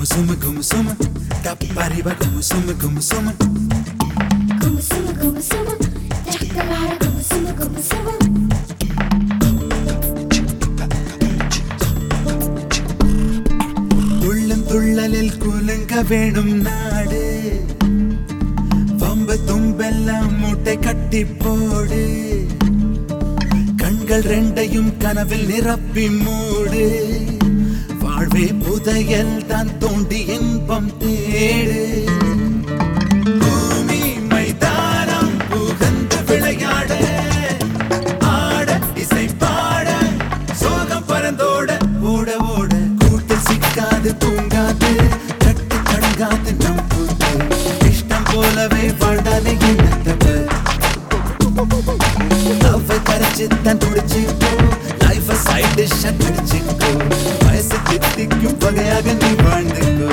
சும குமு சும தப்பறிவ குமு சும குமு சும குமுசும குமுசும சக்கலார குமுசும குமுசும துள்ளும் துள்ளலில் குலுங்க வேணும் நாடு வம்பு தும்பெல்லாம் மூட்டை கட்டி போடு கண்கள் ரெண்டையும் கனவில் நிரப்பி மூடு வாழ்வே புதையல் தான் தோண்டி இன்பம் தேடு பூமி மைதானம் புகந்து விளையாட ஆட இசை பாட சோகம் பறந்தோட ஓட ஓட கூட்டு சிக்காது தூங்காது கட்டு கடங்காது நம் கூத்து இஷ்டம் போலவே வாழ்ந்தாலே என்ன தப்பு லவ் கரைச்சு தான் துடிச்சுக்கோ லைஃப் சைட் டிஷ் அடிச்சுக்கோ வயசு தித்திக்கும் வகையாக நீ வாழ்ந்துக்கோ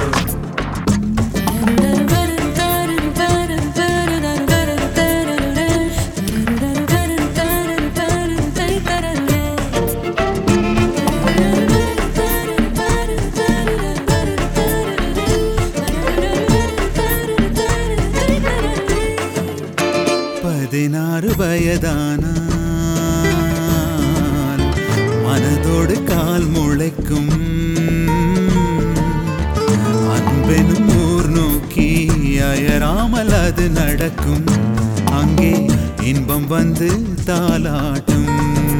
பதினாறு வயதானால் மனதோடு கால் முளைக்கும் அன்பெனும் ஊர் நோக்கி அயராமல் அது நடக்கும் அங்கே இன்பம் வந்து தாலாட்டும்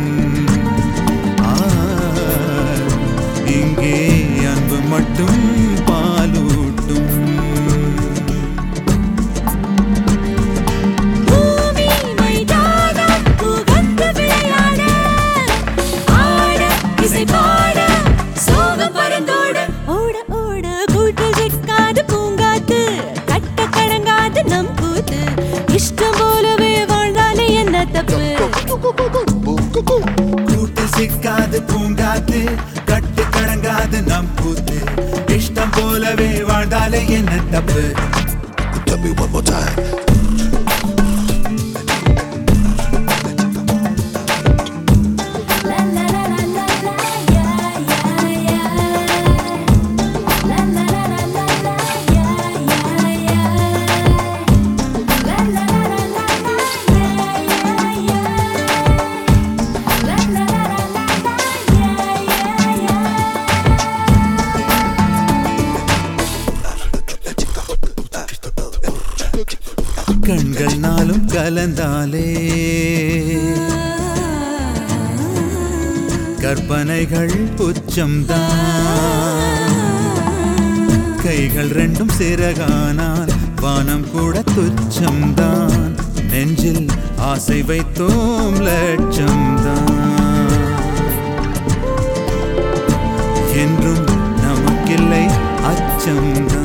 ஆ, இங்கே அன்பு மட்டும் பாலூட்டும் பூமி மைதானம் புகந்து விளையாட ஆட இசை பாட சோகம் பறந்தோட ஓட ஓட கூட்டு சிக்காது பூங்காத்து கட்ட கடங்காது நம் கூத்து இஷ்டம் போலவே வாழ்ந்தாலே என்ன தப்பு கூட்டு சிக்காது பூங்காத்து கட்டு கடங்காது நம் கூத்து இஷ்டம் போலவே வாழ்ந்தாலே என்ன தப்பு Tell me one more time. La la la la la la ya ya ya La la la la la la ya ya ya La la la la la la ya ya ya La la la la la la ya ya ya கண்கள் நாளும் கலந்தாலே கற்பனைகள் புச்சம்தான் கைகள் ரெண்டும் சிறகானால் வானம் கூட துச்சம்தான் நெஞ்சில் ஆசை வைத்தோம் லட்சம்தான் என்றும் நமக்கில்லை அச்சம்தான்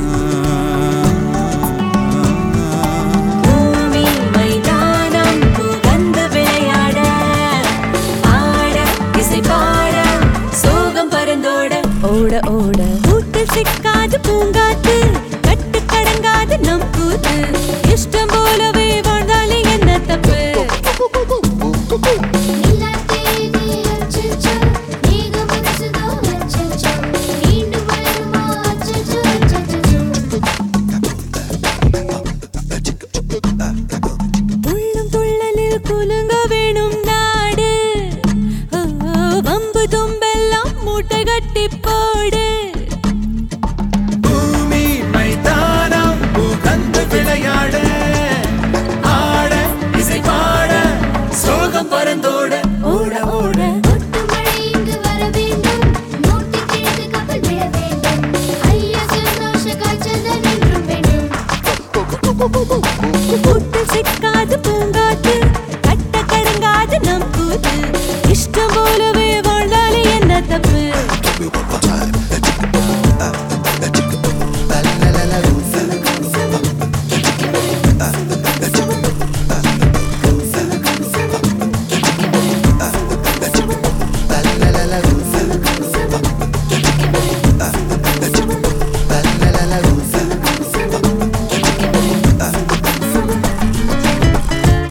பூமி மைதானம் புகந்து விளையாட ஆட இசை பாட சோகம் பறந்தோட ஓட ஓட கூட்டு சிக்காது பூங்காத்து கட்டு கடங்காது நம் கூத்து இஷ்டம் போலவே வாழ்ந்தாலே என்ன தப்பு துள்ளும் துள்ளலில் குலுங்க வேணும் நாடு ஓ, வம்பு தும்பெல்லாம் மூட்டை கட்டி போடு பூமி மைதானம் புகந்து விளையாட ஆட இசை பாட சோகம் பறந்தோட ஓட ஓட கொட்டு மழை இங்கு வர வேண்டும் நோட்டு கிழக்கு கப்பல் விழ வேண்டும் ஐயா சந்தோஷ காய்ச்சல் தான் என்றும் வேண்டும் கூட்டு சிக்காது பூங்காத்து கட்ட கடங்காது நம் கூத்து இஷ்டம் போலவே வாழ்ந்தாலே என்ன தப்பு Tell me one more time. La la la la